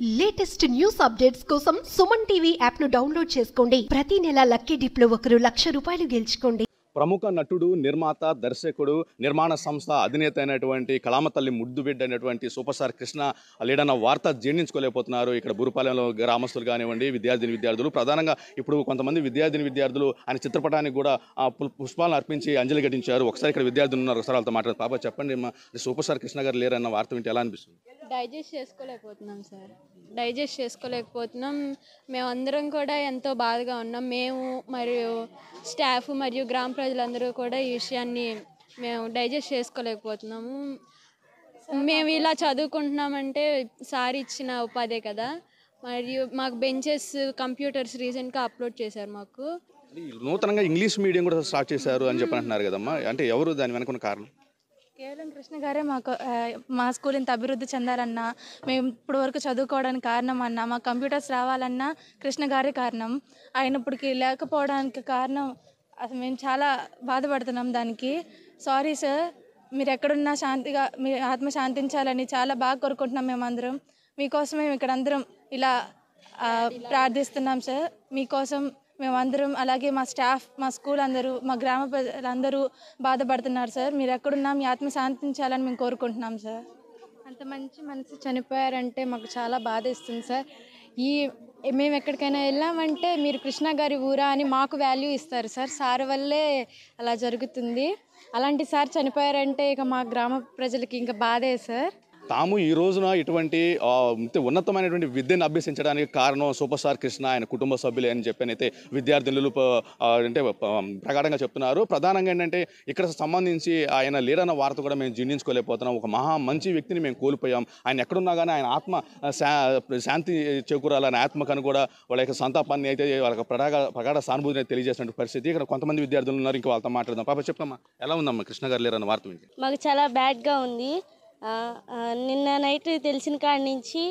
latest news updates కోసం Suman TV app ను download చేసుకోండి ప్రతి నెల లక్కీ డిప్ లో ఒకరు లక్ష రూపాయలు గెలుచుకోండి ప్రముఖ నటుడు నిర్మాత దర్శకుడు నిర్మాణ సంస్థ అధినేత అయినటువంటి కళామతల్లి ముద్దు బిడ్డ అయినటువంటి సూపర్ స్టార్ కృష్ణ లేడన్న వార్త జీర్ణించుకోలేకపోతున్నారు ఇక్కడ బురుపాలెంలో గ్రామస్తులు కానివ్వండి విద్యార్థిని విద్యార్థులు ప్రధానంగా ఇప్పుడు కొంతమంది విద్యార్థిని విద్యార్థులు ఆయన చిత్రపటానికి కూడా ఆ, పు- పుష్పాలను అర్పించి అంజలి ఘటించారు ఒకసారి ఇక్కడ విద్యార్థులు ఉన్నారు ఒకసారి వాళ్ళతో మాట్లాడు పాప చెప్పండి అమ్మా సూపర్ స్టార్ కృష్ణ గారు లేరన్న వార్త వింటే ఎలా అనిపిస్తుంది డైజెస్ట్ చేసుకోలేకపోతున్నాం సార్ డైజెస్ట్ చేసుకోలేకపోతున్నాం మేమందరం కూడా ఎంతో బాధగా ఉన్నాం మేము మరియు స్టాఫ్ మరియు గ్రామ ప్రజలందరూ కూడా ఈ విషయాన్ని మేము డైజెస్ట్ చేసుకోలేకపోతున్నాము మేము ఇలా చదువుకుంటున్నామంటే సార్ ఇచ్చిన ఉపాధే కదా మరియు మాకు బెంచెస్ కంప్యూటర్స్ రీసెంట్గా అప్లోడ్ చేశారు మాకు ఈ నూతనంగా ఇంగ్లీష్ మీడియం కూడా స్టార్ట్ చేశారు అని చెప్పి అంటున్నారు కదమ్మా అంటే ఎవరు దాని వెనుకున్న కారణం కేవలం కృష్ణ గారే మాకు ఆ, మా స్కూల్ ఇంత అభివృద్ధి చెందాలన్నా మేము ఇప్పుడు వరకు చదువుకోవడానికి కారణం అన్న మా కంప్యూటర్స్ రావాలన్నా కృష్ణ గారే కారణం ఆయన ఇప్పటికి లేకపోవడానికి కారణం అసలు మేము చాలా బాధపడుతున్నాం దానికి సారీ సార్ మీరు ఎక్కడున్నా శాంతిగా మీ ఆత్మ శాంతించాలని చాలా బాగా కోరుకుంటున్నాం మేమందరం మీకోసమే ఇక్కడ అందరం ఇలా ఆ, ప్రార్థిస్తున్నాం సార్ మీకోసం మేమందరం అలాగే మా స్టాఫ్ మా స్కూల్ అందరూ మా గ్రామ ప్రజలందరూ బాధపడుతున్నారు సార్ మీరు ఎక్కడున్నా మీ ఆత్మ శాంతించాలని మేము కోరుకుంటున్నాం సార్ అంత మంచి మనిషి చనిపోయారంటే మాకు చాలా బాధేస్తుంది సార్ ఈ మేము ఎక్కడికైనా వెళ్ళామంటే మీరు కృష్ణ గారి ఊరా అని మాకు వాల్యూ ఇస్తారు సార్ సార్ వల్లే అలా జరుగుతుంది అలాంటి సార్ చనిపోయారంటే ఇక మా గ్రామ ప్రజలకి ఇంకా బాధే సార్ తాము ఈ రోజున ఇటువంటి ఆ, ఇంత ఉన్నతమైనటువంటి విద్యను అభ్యసించడానికి కారణం సూపర్ స్టార్ కృష్ణ ఆయన కుటుంబ సభ్యులే అని చెప్పనైతే విద్యార్థులు ప- ఆ, అంటే ప- ప్రగాఢంగా చెప్తున్నారు ప్రధానంగా ఏంటంటే ఇక్కడ సంబంధించి ఆయన లేరన్న వార్త కూడా మేము జీర్ణించుకోలేకపోతున్నాం ఒక మహా మంచి వ్యక్తిని మేము కోల్పోయాం ఆయన ఎక్కడున్నా కానీ ఆయన ఆత్మ ఆ, శా- శాంతి చేకూరాలని ఆత్మకను కూడా వాళ్ళ యొక్క సంతాపాన్ని అయితే వాళ్ళ ప్రగాఢ ప్రగాఢ సానుభూతిని తెలియజేసిన పరిస్థితి ఇక్కడ కొంతమంది విద్యార్థులు ఉన్నారు ఇంకా వాళ్ళతో మాట్లాడదాం పాప చెప్తామా ఎలా ఉందమ్మా కృష్ణ గారు లేరన్న వార్త వింటే మాకు చాలా బ్యాడ్గా ఉంది ఆ, ఆ, నిన్న నైట్ తెలిసిన కాడి నుంచి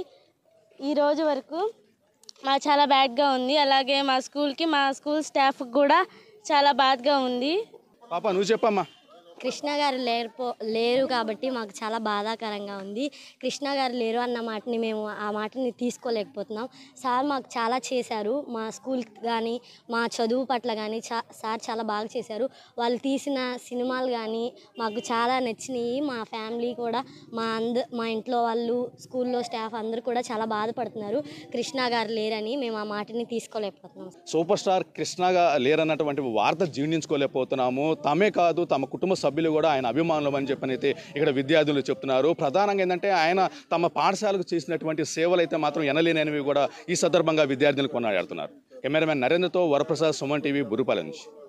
ఈ రోజు వరకు మాకు చాలా బ్యాడ్గా ఉంది అలాగే మా స్కూల్కి మా స్కూల్ స్టాఫ్కి కూడా చాలా బాధగా ఉంది పాప నువ్వు చెప్పమ్మా కృష్ణ గారు లేరు లేరు కాబట్టి మాకు చాలా బాధాకరంగా ఉంది కృష్ణ గారు లేరు అన్న మాటని మేము ఆ మాటని తీసుకోలేకపోతున్నాం సార్ మాకు చాలా చేశారు మా స్కూల్ కానీ మా చదువు పట్ల కానీ చా సార్ చాలా బాగా చేశారు వాళ్ళు తీసిన సినిమాలు కానీ మాకు చాలా నచ్చినాయి మా ఫ్యామిలీ కూడా మా అంద మా ఇంట్లో వాళ్ళు స్కూల్లో స్టాఫ్ అందరూ కూడా చాలా బాధపడుతున్నారు కృష్ణ గారు లేరని మేము ఆ మాటని తీసుకోలేకపోతున్నాం సూపర్ స్టార్ కృష్ణగా లేరన్నటువంటి వార్త జీర్ణించుకోలేకపోతున్నాము తమే కాదు తమ కుటుంబ సభ్యులు కూడా ఆయన అభిమానులు అని చెప్పనైతే ఇక్కడ విద్యార్థులు చెప్తున్నారు ప్రధానంగా ఏంటంటే ఆయన తమ పాఠశాలకు చేసినటువంటి సేవలు అయితే మాత్రం ఎనలేనివి కూడా ఈ సందర్భంగా విద్యార్థులు కొన్నాడుతున్నారు కెమెరామెన్ నరేంద్రతో వరప్రసాద్ సుమన్ టీవీ బురుపాల నుంచి